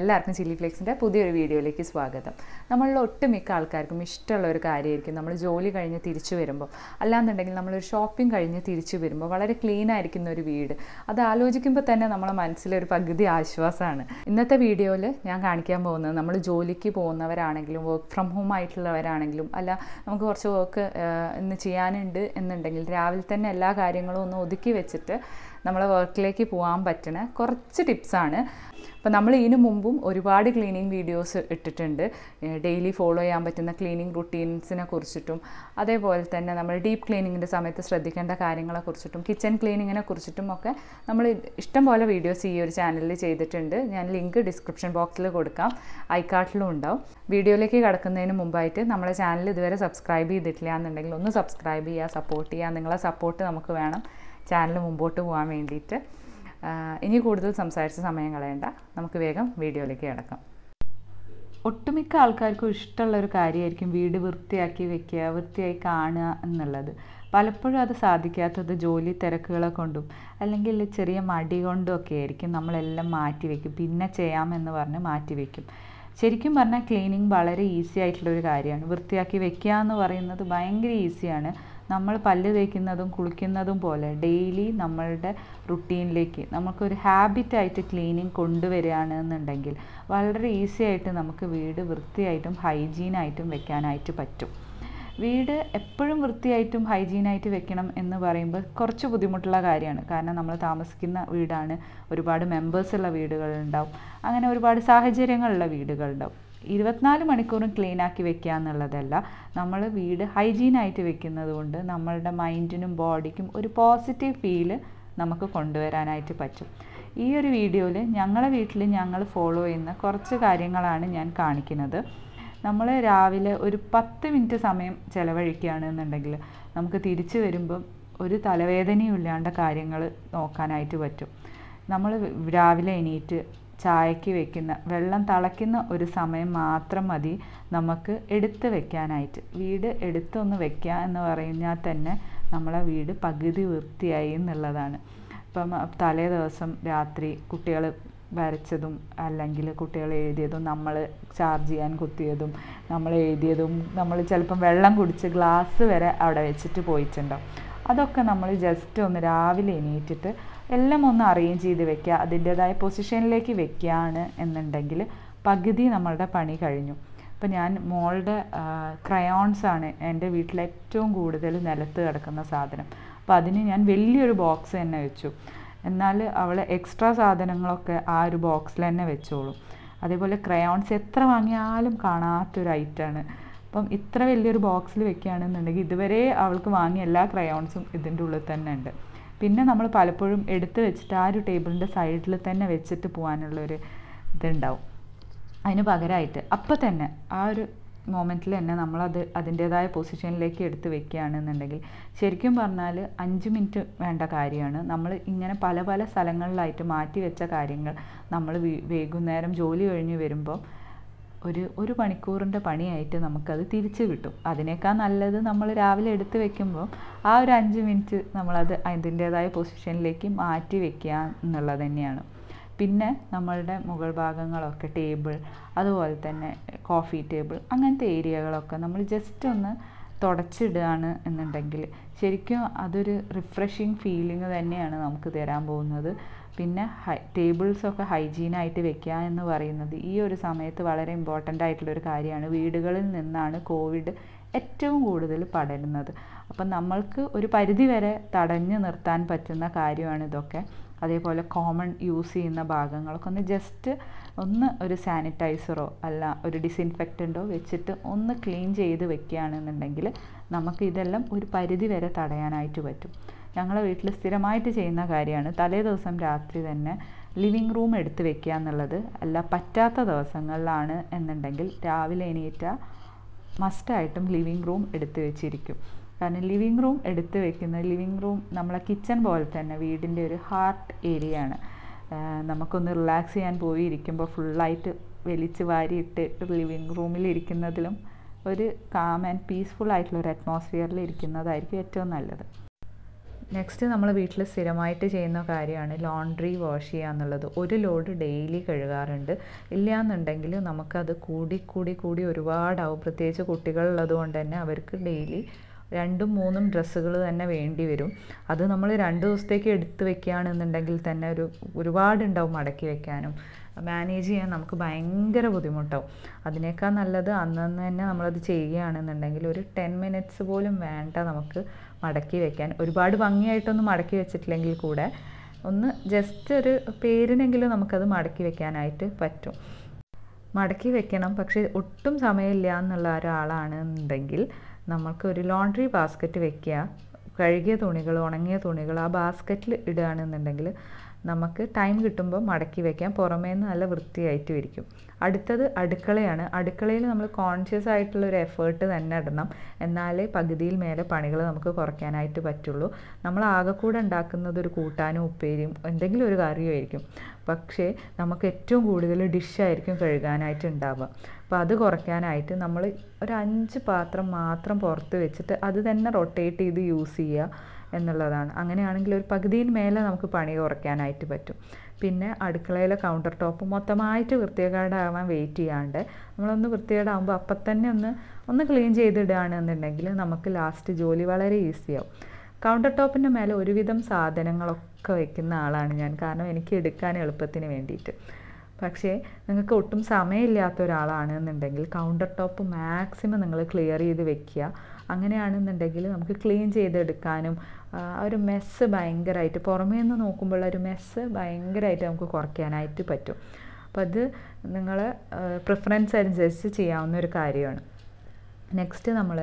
എല്ലാവർക്കും ചില്ലി ഫ്ലേക്സിൻ്റെ പുതിയൊരു വീഡിയോയിലേക്ക് സ്വാഗതം നമ്മളിൽ ഒട്ടുമിക്ക ആൾക്കാർക്കും ഇഷ്ടമുള്ള ഒരു കാര്യമായിരിക്കും നമ്മൾ ജോലി കഴിഞ്ഞ് തിരിച്ചു വരുമ്പോൾ അല്ലാന്നുണ്ടെങ്കിൽ നമ്മളൊരു ഷോപ്പിംഗ് കഴിഞ്ഞ് തിരിച്ചു വരുമ്പോൾ വളരെ ക്ലീൻ ആയിരിക്കുന്ന ഒരു വീട് അത് ആലോചിക്കുമ്പോൾ തന്നെ നമ്മളെ മനസ്സിലൊരു പകുതി ആശ്വാസമാണ് ഇന്നത്തെ വീഡിയോയിൽ ഞാൻ കാണിക്കാൻ പോകുന്നത് നമ്മൾ ജോലിക്ക് പോകുന്നവരാണെങ്കിലും വർക്ക് ഫ്രം ഹോം ആയിട്ടുള്ളവരാണെങ്കിലും അല്ല നമുക്ക് കുറച്ച് വർക്ക് ഇന്ന് ചെയ്യാനുണ്ട് എന്നുണ്ടെങ്കിൽ രാവിലെ തന്നെ എല്ലാ കാര്യങ്ങളും ഒന്ന് ഒതുക്കി വെച്ചിട്ട് നമ്മളെ വർക്കിലേക്ക് പോകാൻ പറ്റുന്ന കുറച്ച് ടിപ്സാണ് അപ്പോൾ നമ്മൾ ഇതിനു മുമ്പും ഒരുപാട് ക്ലീനിങ് വീഡിയോസ് ഇട്ടിട്ടുണ്ട് ഡെയിലി ഫോളോ ചെയ്യാൻ പറ്റുന്ന ക്ലീനിങ് റുട്ടീൻസിനെ കുറിച്ചിട്ടും അതേപോലെ തന്നെ നമ്മൾ ഡീപ്പ് ക്ലീനിങ്ങിൻ്റെ സമയത്ത് ശ്രദ്ധിക്കേണ്ട കാര്യങ്ങളെ കുറിച്ചിട്ടും കിച്ചൺ ക്ലീനിങ്ങിനെ കുറിച്ചിട്ടും ഒക്കെ നമ്മൾ ഇഷ്ടം പോലെ വീഡിയോസ് ഈ ഒരു ചാനലിൽ ചെയ്തിട്ടുണ്ട് ഞാൻ ലിങ്ക് ഡിസ്ക്രിപ്ഷൻ ബോക്സിൽ കൊടുക്കാം ഐക്കാർട്ടിലും ഉണ്ടാവും വീഡിയോയിലേക്ക് കടക്കുന്നതിന് മുമ്പായിട്ട് നമ്മളെ ചാനൽ ഇതുവരെ സബ്സ്ക്രൈബ് ചെയ്തിട്ടില്ല എന്നുണ്ടെങ്കിൽ ഒന്ന് സബ്സ്ക്രൈബ് ചെയ്യുക സപ്പോർട്ട് ചെയ്യുക നിങ്ങളെ സപ്പോർട്ട് നമുക്ക് വേണം ചാനൽ മുമ്പോട്ട് പോകാൻ വേണ്ടിയിട്ട് ഇനി കൂടുതൽ സംസാരിച്ച സമയം കളയണ്ട നമുക്ക് വേഗം വീഡിയോയിലേക്ക് കിടക്കാം ഒട്ടുമിക്ക ആൾക്കാർക്കും ഇഷ്ടമുള്ള ഒരു കാര്യമായിരിക്കും വീട് വൃത്തിയാക്കി വെക്കുക വൃത്തിയായി കാണുക എന്നുള്ളത് പലപ്പോഴും അത് സാധിക്കാത്തത് ജോലി തിരക്കുകളെ കൊണ്ടും അല്ലെങ്കിൽ ചെറിയ മടി കൊണ്ടും ഒക്കെ ആയിരിക്കും നമ്മളെല്ലാം മാറ്റി വെക്കും പിന്നെ ചെയ്യാമെന്ന് പറഞ്ഞ് മാറ്റി വെക്കും ശരിക്കും പറഞ്ഞാൽ ക്ലീനിങ് വളരെ ഈസി ആയിട്ടുള്ള ഒരു കാര്യമാണ് വൃത്തിയാക്കി വെക്കുക എന്ന് പറയുന്നത് ഭയങ്കര ഈസിയാണ് നമ്മൾ പല്ല് തേക്കുന്നതും കുളിക്കുന്നതും പോലെ ഡെയിലി നമ്മളുടെ റുട്ടീനിലേക്ക് നമുക്കൊരു ഹാബിറ്റായിട്ട് ക്ലീനിങ് കൊണ്ടുവരികയാണ് എന്നുണ്ടെങ്കിൽ വളരെ ഈസി ആയിട്ട് നമുക്ക് വീട് വൃത്തിയായിട്ടും ഹൈജീനായിട്ടും വെക്കാനായിട്ട് പറ്റും വീട് എപ്പോഴും വൃത്തിയായിട്ടും ഹൈജീനായിട്ട് വെക്കണം എന്ന് പറയുമ്പോൾ കുറച്ച് ബുദ്ധിമുട്ടുള്ള കാര്യമാണ് കാരണം നമ്മൾ താമസിക്കുന്ന വീടാണ് ഒരുപാട് മെമ്പേഴ്സ് ഉള്ള വീടുകളുണ്ടാവും അങ്ങനെ ഒരുപാട് സാഹചര്യങ്ങളുള്ള വീടുകളുണ്ടാവും ഇരുപത്തിനാല് മണിക്കൂറും ക്ലീൻ ആക്കി വെക്കുക എന്നുള്ളതല്ല നമ്മൾ വീട് ഹൈജീനായിട്ട് വെക്കുന്നത് കൊണ്ട് നമ്മളുടെ മൈൻഡിനും ബോഡിക്കും ഒരു പോസിറ്റീവ് ഫീല് നമുക്ക് കൊണ്ടുവരാനായിട്ട് പറ്റും ഈ ഒരു വീഡിയോയിൽ ഞങ്ങളെ വീട്ടിൽ ഞങ്ങൾ ഫോളോ ചെയ്യുന്ന കുറച്ച് കാര്യങ്ങളാണ് ഞാൻ കാണിക്കുന്നത് നമ്മൾ രാവിലെ ഒരു പത്ത് മിനിറ്റ് സമയം ചിലവഴിക്കുകയാണെന്നുണ്ടെങ്കിൽ നമുക്ക് തിരിച്ചു വരുമ്പം ഒരു തലവേദനയും ഇല്ലാണ്ട കാര്യങ്ങൾ നോക്കാനായിട്ട് പറ്റും നമ്മൾ രാവിലെ എണീറ്റ് ചായക്ക് വെക്കുന്ന വെള്ളം തിളയ്ക്കുന്ന ഒരു സമയം മാത്രം മതി നമുക്ക് എടുത്ത് വെക്കാനായിട്ട് വീട് എടുത്തൊന്ന് വെക്കുക എന്ന് പറഞ്ഞാൽ തന്നെ നമ്മളെ വീട് പകുതി വൃത്തിയായി എന്നുള്ളതാണ് ഇപ്പം തലേ ദിവസം രാത്രി കുട്ടികൾ വരച്ചതും അല്ലെങ്കിൽ കുട്ടികൾ എഴുതിയതും നമ്മൾ ചാർജ് ചെയ്യാൻ കുത്തിയതും നമ്മൾ എഴുതിയതും നമ്മൾ ചിലപ്പം വെള്ളം കുടിച്ച് ഗ്ലാസ് വരെ അവിടെ വെച്ചിട്ട് പോയിട്ടുണ്ടാവും അതൊക്കെ നമ്മൾ ജസ്റ്റ് ഒന്ന് രാവിലെ എണീറ്റിട്ട് എല്ലാം ഒന്ന് അറേഞ്ച് ചെയ്ത് വെക്കുക അതിൻ്റേതായ പൊസിഷനിലേക്ക് വെക്കുകയാണ് എന്നുണ്ടെങ്കിൽ പകുതി നമ്മളുടെ പണി കഴിഞ്ഞു ഇപ്പം ഞാൻ മോളുടെ ക്രയോൺസ് ആണ് എൻ്റെ വീട്ടിൽ ഏറ്റവും കൂടുതൽ നിലത്ത് കിടക്കുന്ന സാധനം അപ്പോൾ അതിന് ഞാൻ വലിയൊരു ബോക്സ് തന്നെ വെച്ചു എന്നാൽ അവൾ എക്സ്ട്രാ സാധനങ്ങളൊക്കെ ആ ഒരു ബോക്സിൽ തന്നെ വെച്ചോളും അതേപോലെ ക്രയോൺസ് എത്ര വാങ്ങിയാലും കാണാത്തൊരു ഐറ്റമാണ് അപ്പം ഇത്ര വലിയൊരു ബോക്സിൽ വെക്കുകയാണെന്നുണ്ടെങ്കിൽ ഇതുവരെ അവൾക്ക് വാങ്ങിയ എല്ലാ ക്രയോൺസും ഇതിൻ്റെ ഉള്ളിൽ തന്നെ ഉണ്ട് പിന്നെ നമ്മൾ പലപ്പോഴും എടുത്ത് വെച്ചിട്ട് ആ ഒരു ടേബിളിൻ്റെ സൈഡിൽ തന്നെ വെച്ചിട്ട് പോകാനുള്ളൊരു ഇതുണ്ടാവും അതിന് പകരമായിട്ട് അപ്പം തന്നെ ആ ഒരു മൊമെൻറ്റിൽ തന്നെ നമ്മളത് അതിൻ്റേതായ പൊസിഷനിലേക്ക് എടുത്ത് വെക്കുകയാണെന്നുണ്ടെങ്കിൽ ശരിക്കും പറഞ്ഞാൽ അഞ്ച് മിനിറ്റ് വേണ്ട കാര്യമാണ് നമ്മൾ ഇങ്ങനെ പല പല സ്ഥലങ്ങളിലായിട്ട് മാറ്റി വെച്ച കാര്യങ്ങൾ നമ്മൾ വൈകുന്നേരം ജോലി കഴിഞ്ഞ് വരുമ്പോൾ ഒരു ഒരു മണിക്കൂറിൻ്റെ പണിയായിട്ട് നമുക്കത് തിരിച്ച് കിട്ടും അതിനേക്കാൾ നല്ലത് നമ്മൾ രാവിലെ എടുത്ത് വെക്കുമ്പോൾ ആ ഒരു അഞ്ച് മിനിറ്റ് നമ്മളത് അതിൻ്റേതായ പൊസിഷനിലേക്ക് മാറ്റി വെക്കുക എന്നുള്ളത് തന്നെയാണ് പിന്നെ നമ്മളുടെ മുകൾ ഭാഗങ്ങളൊക്കെ ടേബിൾ അതുപോലെ തന്നെ കോഫി ടേബിൾ അങ്ങനത്തെ ഏരിയകളൊക്കെ നമ്മൾ ജസ്റ്റ് ഒന്ന് തുടച്ചിടുകയാണ് എന്നുണ്ടെങ്കിൽ ശരിക്കും അതൊരു റിഫ്രഷിങ് ഫീലിംഗ് തന്നെയാണ് നമുക്ക് തരാൻ പോകുന്നത് പിന്നെ ഹൈ ടേബിൾസൊക്കെ ഹൈജീനായിട്ട് വെക്കുക എന്ന് പറയുന്നത് ഈ ഒരു സമയത്ത് വളരെ ഇമ്പോർട്ടൻ്റ് ആയിട്ടുള്ളൊരു കാര്യമാണ് വീടുകളിൽ നിന്നാണ് കോവിഡ് ഏറ്റവും കൂടുതൽ പടരുന്നത് അപ്പം നമ്മൾക്ക് ഒരു പരിധി വരെ തടഞ്ഞു നിർത്താൻ പറ്റുന്ന കാര്യമാണ് ഇതൊക്കെ അതേപോലെ കോമൺ യൂസ് ചെയ്യുന്ന ഭാഗങ്ങളൊക്കെ ഒന്ന് ജസ്റ്റ് ഒന്ന് ഒരു സാനിറ്റൈസറോ അല്ല ഒരു ഡിസിൻഫെക്റ്റൻറ്റോ വെച്ചിട്ട് ഒന്ന് ക്ലീൻ ചെയ്ത് വെക്കുകയാണെന്നുണ്ടെങ്കിൽ നമുക്ക് ഇതെല്ലാം ഒരു പരിധി വരെ തടയാനായിട്ട് പറ്റും ഞങ്ങളെ വീട്ടിൽ സ്ഥിരമായിട്ട് ചെയ്യുന്ന കാര്യമാണ് തലേ ദിവസം രാത്രി തന്നെ ലിവിങ് റൂം എടുത്ത് വെക്കുക എന്നുള്ളത് അല്ല പറ്റാത്ത ദിവസങ്ങളിലാണ് എന്നുണ്ടെങ്കിൽ രാവിലെ എണീറ്റ മസ്റ്റായിട്ടും ലിവിങ് റൂം എടുത്ത് വെച്ചിരിക്കും കാരണം ലിവിങ് റൂം എടുത്ത് വെക്കുന്നത് ലിവിങ് റൂം നമ്മളെ കിച്ചൺ പോലെ തന്നെ വീടിൻ്റെ ഒരു ഹാർട്ട് ഏരിയ ആണ് നമുക്കൊന്ന് റിലാക്സ് ചെയ്യാൻ പോയി ഇരിക്കുമ്പോൾ ഫുള്ളായിട്ട് വലിച്ച് വാരിയിട്ട് ലിവിങ് റൂമിൽ ഇരിക്കുന്നതിലും ഒരു കാം ആൻഡ് പീസ്ഫുൾ ആയിട്ടുള്ള ഒരു അറ്റ്മോസ്ഫിയറിൽ ഇരിക്കുന്നതായിരിക്കും ഏറ്റവും നല്ലത് നെക്സ്റ്റ് നമ്മൾ വീട്ടിൽ സ്ഥിരമായിട്ട് ചെയ്യുന്ന കാര്യമാണ് ലോണ്ട്രി വാഷ് ചെയ്യുക എന്നുള്ളത് ഒരു ലോഡ് ഡെയിലി കഴുകാറുണ്ട് ഇല്ലയെന്നുണ്ടെങ്കിൽ നമുക്കത് കൂടി കൂടി കൂടി ഒരുപാടാവും പ്രത്യേകിച്ച് കുട്ടികളുള്ളത് കൊണ്ട് തന്നെ അവർക്ക് ഡെയിലി രണ്ടും മൂന്നും ഡ്രസ്സുകൾ തന്നെ വേണ്ടി വരും അത് നമ്മൾ രണ്ട് ദിവസത്തേക്ക് എടുത്ത് വെക്കുകയാണെന്നുണ്ടെങ്കിൽ തന്നെ ഒരു ഒരുപാടുണ്ടാവും മടക്കി വെക്കാനും മാനേജ് ചെയ്യാൻ നമുക്ക് ഭയങ്കര ബുദ്ധിമുട്ടാവും അതിനേക്കാൾ നല്ലത് അന്നന്ന് തന്നെ നമ്മളത് ചെയ്യുകയാണെന്നുണ്ടെങ്കിൽ ഒരു ടെൻ മിനിറ്റ്സ് പോലും വേണ്ട നമുക്ക് മടക്കി വെക്കാൻ ഒരുപാട് ഭംഗിയായിട്ടൊന്നും മടക്കി വെച്ചിട്ടില്ലെങ്കിൽ കൂടെ ഒന്ന് ജസ്റ്റ് ഒരു പേരിനെങ്കിലും നമുക്കത് മടക്കി വെക്കാനായിട്ട് പറ്റും മടക്കി വെക്കണം പക്ഷേ ഒട്ടും സമയമില്ല എന്നുള്ള ഒരാളാണെന്നുണ്ടെങ്കിൽ നമുക്ക് ഒരു ലോണ്ട്രി ബാസ്ക്കറ്റ് വെക്കുക കഴുകിയ തുണികൾ ഉണങ്ങിയ തുണികൾ ആ ബാസ്ക്കറ്റിൽ ഇടുകയാണെന്നുണ്ടെങ്കിൽ നമുക്ക് ടൈം കിട്ടുമ്പോൾ മടക്കി വെക്കാം പുറമേ നിന്ന് നല്ല വൃത്തിയായിട്ട് ഇരിക്കും അടുത്തത് അടുക്കളയാണ് അടുക്കളയിൽ നമ്മൾ കോൺഷ്യസ് ആയിട്ടുള്ള ഒരു എഫേർട്ട് തന്നെ ഇടണം എന്നാലേ പകുതിയിൽ മേലെ പണികൾ നമുക്ക് കുറയ്ക്കാനായിട്ട് പറ്റുള്ളൂ നമ്മൾ ആകെക്കൂടെ ഉണ്ടാക്കുന്നത് ഒരു കൂട്ടാനും ഉപ്പേരിയും എന്തെങ്കിലും ഒരു കറിയുമായിരിക്കും പക്ഷേ നമുക്ക് ഏറ്റവും കൂടുതൽ ഡിഷായിരിക്കും കഴുകാനായിട്ട് ഉണ്ടാവുക അപ്പോൾ അത് കുറയ്ക്കാനായിട്ട് നമ്മൾ ഒരു അഞ്ച് പാത്രം മാത്രം പുറത്ത് വെച്ചിട്ട് അത് തന്നെ റൊട്ടേറ്റ് ചെയ്ത് യൂസ് ചെയ്യുക എന്നുള്ളതാണ് അങ്ങനെയാണെങ്കിൽ ഒരു പകുതിയിൽ മേലെ നമുക്ക് പണി കുറയ്ക്കാനായിട്ട് പറ്റും പിന്നെ അടുക്കളയിലെ കൗണ്ടർ ടോപ്പ് മൊത്തമായിട്ട് വൃത്തികേടാവാൻ വെയിറ്റ് ചെയ്യാണ്ട് നമ്മളൊന്ന് വൃത്തികേടാകുമ്പോൾ അപ്പം തന്നെ ഒന്ന് ഒന്ന് ക്ലീൻ ചെയ്തിടുകയാണെന്നുണ്ടെങ്കിൽ നമുക്ക് ലാസ്റ്റ് ജോലി വളരെ ഈസിയാവും കൗണ്ടർ ടോപ്പിൻ്റെ മേലെ ഒരുവിധം സാധനങ്ങളൊക്കെ വെക്കുന്ന ആളാണ് ഞാൻ കാരണം എനിക്ക് എടുക്കാൻ എളുപ്പത്തിന് വേണ്ടിയിട്ട് പക്ഷേ നിങ്ങൾക്ക് ഒട്ടും സമയമില്ലാത്ത ഒരാളാണെന്നുണ്ടെങ്കിൽ കൗണ്ടർ ടോപ്പ് മാക്സിമം നിങ്ങൾ ക്ലിയർ ചെയ്ത് വെക്കുക അങ്ങനെയാണെന്നുണ്ടെങ്കിൽ നമുക്ക് ക്ലീൻ ചെയ്തെടുക്കാനും ആ ഒരു മെസ്സ് ഭയങ്കരമായിട്ട് പുറമേ നിന്ന് നോക്കുമ്പോൾ ഒരു മെസ്സ് ഭയങ്കരമായിട്ട് നമുക്ക് കുറയ്ക്കാനായിട്ട് പറ്റും അപ്പോൾ അത് നിങ്ങൾ പ്രിഫറൻസ് അനുസരിച്ച് ചെയ്യാവുന്ന ഒരു കാര്യമാണ് നെക്സ്റ്റ് നമ്മൾ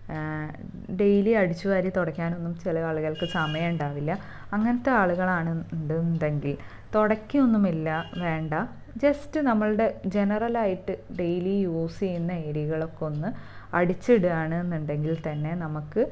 ഡെയിലി അടിച്ചു വാരി തുടയ്ക്കാനൊന്നും ചില ആളുകൾക്ക് സമയം ഉണ്ടാവില്ല അങ്ങനത്തെ ആളുകളാണ് ഉണ്ടെന്നുണ്ടെങ്കിൽ തുടയ്ക്കൊന്നുമില്ല വേണ്ട ജസ്റ്റ് നമ്മളുടെ ജനറലായിട്ട് ഡെയിലി യൂസ് ചെയ്യുന്ന ഏരിയകളൊക്കെ ഒന്ന് അടിച്ചിടുകയാണ് എന്നുണ്ടെങ്കിൽ തന്നെ നമുക്ക്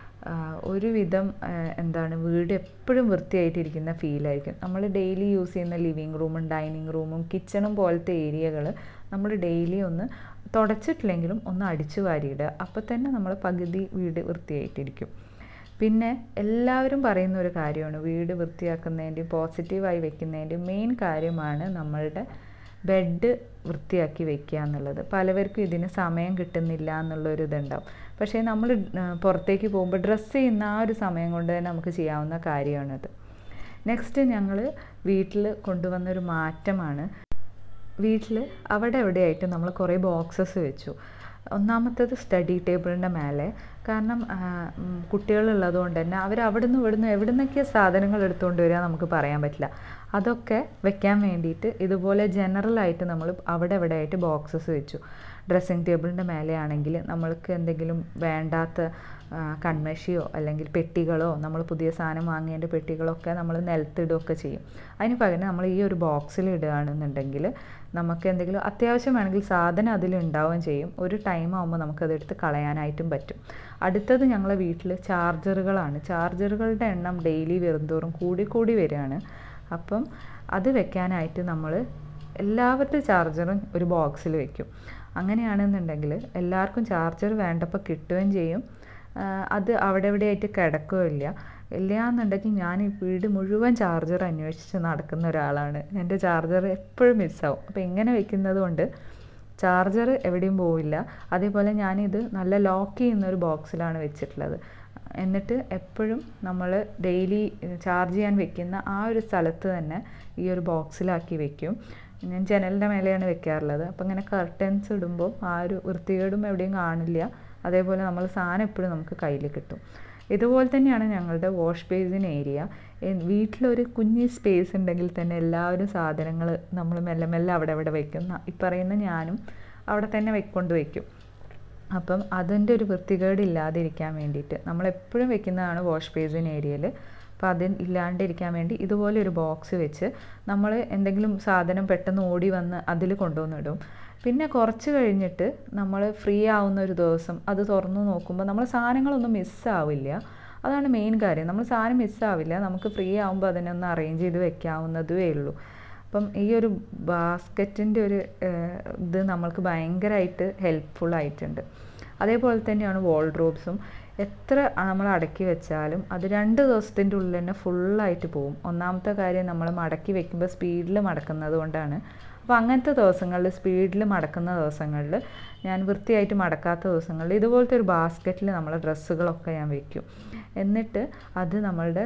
ഒരുവിധം എന്താണ് വീട് എപ്പോഴും വൃത്തിയായിട്ടിരിക്കുന്ന ഫീലായിരിക്കും നമ്മൾ ഡെയിലി യൂസ് ചെയ്യുന്ന ലിവിങ് റൂമും ഡൈനിങ് റൂമും കിച്ചണും പോലത്തെ ഏരിയകൾ നമ്മൾ ഡെയിലി ഒന്ന് തുടച്ചിട്ടില്ലെങ്കിലും ഒന്ന് അടിച്ചു വാരിയിടുക അപ്പോൾ തന്നെ നമ്മൾ പകുതി വീട് വൃത്തിയായിട്ടിരിക്കും പിന്നെ എല്ലാവരും പറയുന്ന ഒരു കാര്യമാണ് വീട് വൃത്തിയാക്കുന്നതിൻ്റെയും പോസിറ്റീവായി വെക്കുന്നതിൻ്റെയും മെയിൻ കാര്യമാണ് നമ്മളുടെ ബെഡ് വൃത്തിയാക്കി വെക്കുക എന്നുള്ളത് പലവർക്കും ഇതിന് സമയം കിട്ടുന്നില്ല എന്നുള്ളൊരു ഇതുണ്ടാവും പക്ഷേ നമ്മൾ പുറത്തേക്ക് പോകുമ്പോൾ ഡ്രസ്സ് ചെയ്യുന്ന ആ ഒരു സമയം കൊണ്ട് തന്നെ നമുക്ക് ചെയ്യാവുന്ന കാര്യമാണത് നെക്സ്റ്റ് ഞങ്ങൾ വീട്ടിൽ കൊണ്ടുവന്നൊരു മാറ്റമാണ് വീട്ടിൽ അവിടെ എവിടെയായിട്ട് നമ്മൾ കുറേ ബോക്സസ് വെച്ചു ഒന്നാമത്തേത് സ്റ്റഡി ടേബിളിൻ്റെ മേലെ കാരണം കുട്ടികളുള്ളത് കൊണ്ട് തന്നെ അവർ അവിടെ നിന്ന് ഇവിടുന്ന് എവിടെ നിന്നൊക്കെ സാധനങ്ങൾ എടുത്തുകൊണ്ട് വരിക നമുക്ക് പറയാൻ പറ്റില്ല അതൊക്കെ വെക്കാൻ വേണ്ടിയിട്ട് ഇതുപോലെ ജനറലായിട്ട് നമ്മൾ അവിടെ എവിടെ ആയിട്ട് ബോക്സസ് വെച്ചു ഡ്രസ്സിങ് ടേബിളിൻ്റെ മേലെയാണെങ്കിൽ നമ്മൾക്ക് എന്തെങ്കിലും വേണ്ടാത്ത കൺമഷിയോ അല്ലെങ്കിൽ പെട്ടികളോ നമ്മൾ പുതിയ സാധനം വാങ്ങിയതിൻ്റെ പെട്ടികളൊക്കെ നമ്മൾ നിലത്തിടുകയൊക്കെ ചെയ്യും അതിന് പകരം നമ്മൾ ഈ ഒരു ബോക്സിൽ ഇടുകയാണെന്നുണ്ടെങ്കിൽ നമുക്ക് എന്തെങ്കിലും അത്യാവശ്യം വേണമെങ്കിൽ സാധനം അതിലുണ്ടാവുകയും ചെയ്യും ഒരു ടൈം ആകുമ്പോൾ നമുക്കതെടുത്ത് കളയാനായിട്ടും പറ്റും അടുത്തത് ഞങ്ങളെ വീട്ടിൽ ചാർജറുകളാണ് ചാർജറുകളുടെ എണ്ണം ഡെയിലി വരുന്തോറും കൂടി കൂടി വരികയാണ് അപ്പം അത് വെക്കാനായിട്ട് നമ്മൾ എല്ലാവരുടെ ചാർജറും ഒരു ബോക്സിൽ വെക്കും അങ്ങനെയാണെന്നുണ്ടെങ്കിൽ എല്ലാവർക്കും ചാർജർ വേണ്ടപ്പോൾ കിട്ടുകയും ചെയ്യും അത് അവിടെ എവിടെയായിട്ട് കിടക്കുകയില്ല ഇല്ല എന്നുണ്ടെങ്കിൽ ഞാൻ ഈ വീട് മുഴുവൻ ചാർജർ അന്വേഷിച്ച് നടക്കുന്ന ഒരാളാണ് എൻ്റെ ചാർജർ എപ്പോഴും മിസ്സാവും അപ്പോൾ ഇങ്ങനെ വെക്കുന്നത് കൊണ്ട് ചാർജർ എവിടെയും പോവില്ല അതേപോലെ ഞാനിത് നല്ല ലോക്ക് ചെയ്യുന്ന ഒരു ബോക്സിലാണ് വെച്ചിട്ടുള്ളത് എന്നിട്ട് എപ്പോഴും നമ്മൾ ഡെയിലി ചാർജ് ചെയ്യാൻ വെക്കുന്ന ആ ഒരു സ്ഥലത്ത് തന്നെ ഈ ഒരു ബോക്സിലാക്കി വെക്കും ഞാൻ ജനലിൻ്റെ മേലെയാണ് വെക്കാറുള്ളത് അപ്പോൾ ഇങ്ങനെ കർട്ടൻസ് ഇടുമ്പോൾ ആ ഒരു വൃത്തികേടും എവിടെയും കാണില്ല അതേപോലെ നമ്മൾ സാധനം എപ്പോഴും നമുക്ക് കയ്യിൽ കിട്ടും ഇതുപോലെ തന്നെയാണ് ഞങ്ങളുടെ വാഷ് ബേസിൻ ഏരിയ വീട്ടിലൊരു കുഞ്ഞ് സ്പേസ് ഉണ്ടെങ്കിൽ തന്നെ എല്ലാവരും സാധനങ്ങൾ നമ്മൾ മെല്ലെ മെല്ലെ അവിടെ അവിടെ വെക്കും ഈ പറയുന്ന ഞാനും അവിടെ തന്നെ വെക്കൊണ്ട് വെക്കും അപ്പം അതിൻ്റെ ഒരു വൃത്തികേട് ഇല്ലാതിരിക്കാൻ വേണ്ടിയിട്ട് നമ്മളെപ്പോഴും വെക്കുന്നതാണ് വാഷ് ബേസിൻ ഏരിയയിൽ അപ്പോൾ അത് ഇല്ലാണ്ടിരിക്കാൻ വേണ്ടി ഇതുപോലെ ഒരു ബോക്സ് വെച്ച് നമ്മൾ എന്തെങ്കിലും സാധനം പെട്ടെന്ന് ഓടി വന്ന് അതിൽ കൊണ്ടുവന്നിടും പിന്നെ കുറച്ച് കഴിഞ്ഞിട്ട് നമ്മൾ ഫ്രീ ആവുന്ന ഒരു ദിവസം അത് തുറന്നു നോക്കുമ്പോൾ നമ്മൾ സാധനങ്ങളൊന്നും മിസ്സാവില്ല അതാണ് മെയിൻ കാര്യം നമ്മൾ സാധനം മിസ്സാവില്ല നമുക്ക് ഫ്രീ ആവുമ്പോൾ അതിനൊന്ന് അറേഞ്ച് ചെയ്ത് വെക്കാവുന്നതേ ഉള്ളൂ അപ്പം ഈ ഒരു ബാസ്ക്കറ്റിൻ്റെ ഒരു ഇത് നമ്മൾക്ക് ഭയങ്കരമായിട്ട് ഹെൽപ്ഫുൾ ആയിട്ടുണ്ട് അതേപോലെ തന്നെയാണ് വാൾഡ്രോബ്സും എത്ര നമ്മൾ അടക്കി വെച്ചാലും അത് രണ്ട് ദിവസത്തിൻ്റെ ഉള്ളിൽ തന്നെ ഫുള്ളായിട്ട് പോകും ഒന്നാമത്തെ കാര്യം നമ്മൾ മടക്കി വെക്കുമ്പോൾ സ്പീഡിൽ മടക്കുന്നത് കൊണ്ടാണ് അപ്പോൾ അങ്ങനത്തെ ദിവസങ്ങളിൽ സ്പീഡിൽ മടക്കുന്ന ദിവസങ്ങളിൽ ഞാൻ വൃത്തിയായിട്ട് മടക്കാത്ത ദിവസങ്ങളിൽ ഇതുപോലത്തെ ഒരു ബാസ്ക്കറ്റിൽ നമ്മളെ ഡ്രസ്സുകളൊക്കെ ഞാൻ വെക്കും എന്നിട്ട് അത് നമ്മളുടെ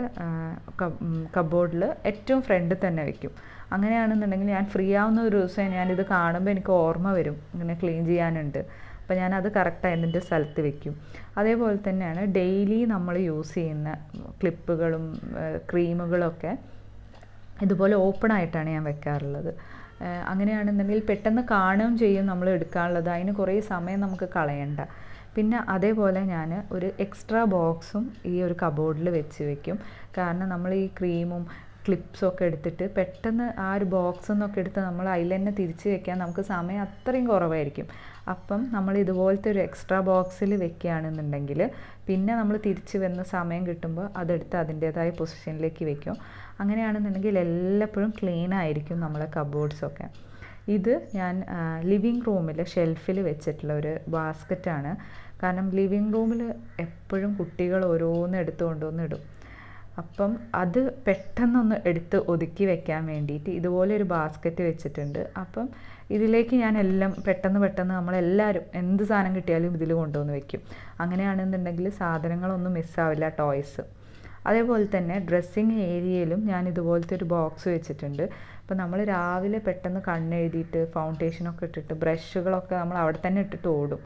കബോർഡിൽ ഏറ്റവും ഫ്രണ്ടിൽ തന്നെ വെക്കും അങ്ങനെയാണെന്നുണ്ടെങ്കിൽ ഞാൻ ഫ്രീ ആവുന്ന ഒരു ദിവസം ഞാനിത് കാണുമ്പോൾ എനിക്ക് ഓർമ്മ വരും ഇങ്ങനെ ക്ലീൻ ചെയ്യാനുണ്ട് അപ്പോൾ ഞാനത് കറക്റ്റ് അതിൻ്റെ സ്ഥലത്ത് വെക്കും അതേപോലെ തന്നെയാണ് ഡെയിലി നമ്മൾ യൂസ് ചെയ്യുന്ന ക്ലിപ്പുകളും ക്രീമുകളൊക്കെ ഇതുപോലെ ഓപ്പൺ ആയിട്ടാണ് ഞാൻ വെക്കാറുള്ളത് അങ്ങനെയാണെന്നുണ്ടെങ്കിൽ പെട്ടെന്ന് കാണുകയും ചെയ്യും നമ്മൾ എടുക്കാനുള്ളത് അതിന് കുറേ സമയം നമുക്ക് കളയണ്ട പിന്നെ അതേപോലെ ഞാൻ ഒരു എക്സ്ട്രാ ബോക്സും ഈ ഒരു കബോർഡിൽ വെച്ച് വെക്കും കാരണം നമ്മൾ ഈ ക്രീമും ക്ലിപ്സും ഒക്കെ എടുത്തിട്ട് പെട്ടെന്ന് ആ ഒരു ബോക്സ് എന്നൊക്കെ എടുത്ത് നമ്മൾ അതിൽ തന്നെ തിരിച്ച് വെക്കാൻ നമുക്ക് സമയം അത്രയും കുറവായിരിക്കും അപ്പം നമ്മൾ ഇതുപോലത്തെ ഒരു എക്സ്ട്രാ ബോക്സിൽ വെക്കുകയാണെന്നുണ്ടെങ്കിൽ പിന്നെ നമ്മൾ തിരിച്ച് വന്ന സമയം കിട്ടുമ്പോൾ അതെടുത്ത് അതിൻ്റേതായ പൊസിഷനിലേക്ക് വെക്കും അങ്ങനെയാണെന്നുണ്ടെങ്കിൽ എല്ലപ്പോഴും ക്ലീൻ ആയിരിക്കും നമ്മളെ കബോർഡ്സൊക്കെ ഇത് ഞാൻ ലിവിങ് റൂമിൽ ഷെൽഫിൽ വെച്ചിട്ടുള്ള ഒരു ബാസ്ക്കറ്റാണ് കാരണം ലിവിങ് റൂമിൽ എപ്പോഴും കുട്ടികൾ ഓരോന്ന് എടുത്ത് കൊണ്ടുവന്ന് ഇടും അപ്പം അത് പെട്ടെന്നൊന്ന് എടുത്ത് ഒതുക്കി വെക്കാൻ വേണ്ടിയിട്ട് ഇതുപോലെ ഒരു ബാസ്ക്കറ്റ് വെച്ചിട്ടുണ്ട് അപ്പം ഇതിലേക്ക് ഞാൻ എല്ലാം പെട്ടെന്ന് പെട്ടെന്ന് നമ്മളെല്ലാവരും എന്ത് സാധനം കിട്ടിയാലും ഇതിൽ കൊണ്ടുവന്ന് വെക്കും അങ്ങനെയാണെന്നുണ്ടെങ്കിൽ സാധനങ്ങളൊന്നും മിസ്സാവില്ല ടോയ്സ് അതേപോലെ തന്നെ ഡ്രസ്സിങ് ഏരിയയിലും ഞാൻ ഇതുപോലത്തെ ഒരു ബോക്സ് വെച്ചിട്ടുണ്ട് അപ്പോൾ നമ്മൾ രാവിലെ പെട്ടെന്ന് കണ്ണെഴുതിയിട്ട് ഫൗണ്ടേഷനൊക്കെ ഇട്ടിട്ട് ബ്രഷുകളൊക്കെ നമ്മൾ അവിടെ തന്നെ ഇട്ടിട്ട് ഓടും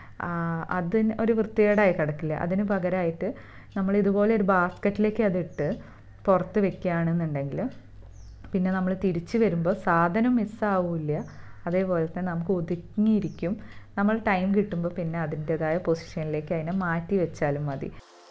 അതിന് ഒരു വൃത്തികേടായി കിടക്കില്ല അതിന് പകരമായിട്ട് നമ്മൾ ഇതുപോലെ ഒരു ബാസ്ക്കറ്റിലേക്ക് അതിട്ട് പുറത്ത് വെക്കുകയാണെന്നുണ്ടെങ്കിൽ പിന്നെ നമ്മൾ തിരിച്ച് വരുമ്പോൾ സാധനം മിസ്സാവില്ല അതേപോലെ തന്നെ നമുക്ക് ഒതുങ്ങിയിരിക്കും നമ്മൾ ടൈം കിട്ടുമ്പോൾ പിന്നെ അതിൻ്റെതായ പൊസിഷനിലേക്ക് അതിനെ മാറ്റി വെച്ചാലും മതി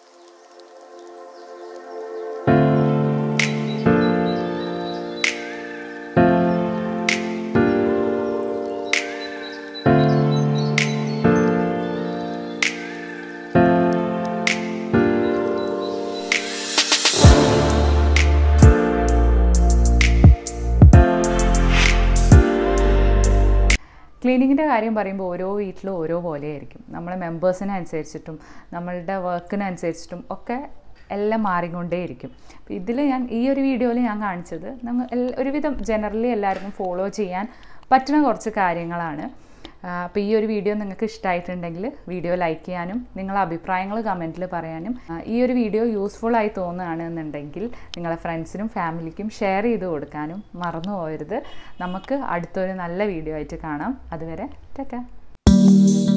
ക്ലീനിങ്ങിൻ്റെ കാര്യം പറയുമ്പോൾ ഓരോ വീട്ടിലും ഓരോ പോലെയായിരിക്കും നമ്മളെ മെമ്പേഴ്സിനെ അനുസരിച്ചിട്ടും നമ്മളുടെ വർക്കിനനുസരിച്ചിട്ടും ഒക്കെ എല്ലാം മാറിക്കൊണ്ടേയിരിക്കും അപ്പോൾ ഇതിൽ ഞാൻ ഈ ഒരു വീഡിയോയിൽ ഞാൻ കാണിച്ചത് നമ്മൾ ഒരുവിധം ജനറലി എല്ലാവർക്കും ഫോളോ ചെയ്യാൻ പറ്റുന്ന കുറച്ച് കാര്യങ്ങളാണ് അപ്പോൾ ഈ ഒരു വീഡിയോ നിങ്ങൾക്ക് ഇഷ്ടമായിട്ടുണ്ടെങ്കിൽ വീഡിയോ ലൈക്ക് ചെയ്യാനും നിങ്ങളെ അഭിപ്രായങ്ങൾ കമൻറ്റിൽ പറയാനും ഈ ഒരു വീഡിയോ യൂസ്ഫുൾ ആയി തോന്നുകയാണെന്നുണ്ടെങ്കിൽ നിങ്ങളെ ഫ്രണ്ട്സിനും ഫാമിലിക്കും ഷെയർ ചെയ്ത് കൊടുക്കാനും മറന്നു പോകരുത് നമുക്ക് അടുത്തൊരു നല്ല വീഡിയോ ആയിട്ട് കാണാം അതുവരെ ടാറ്റ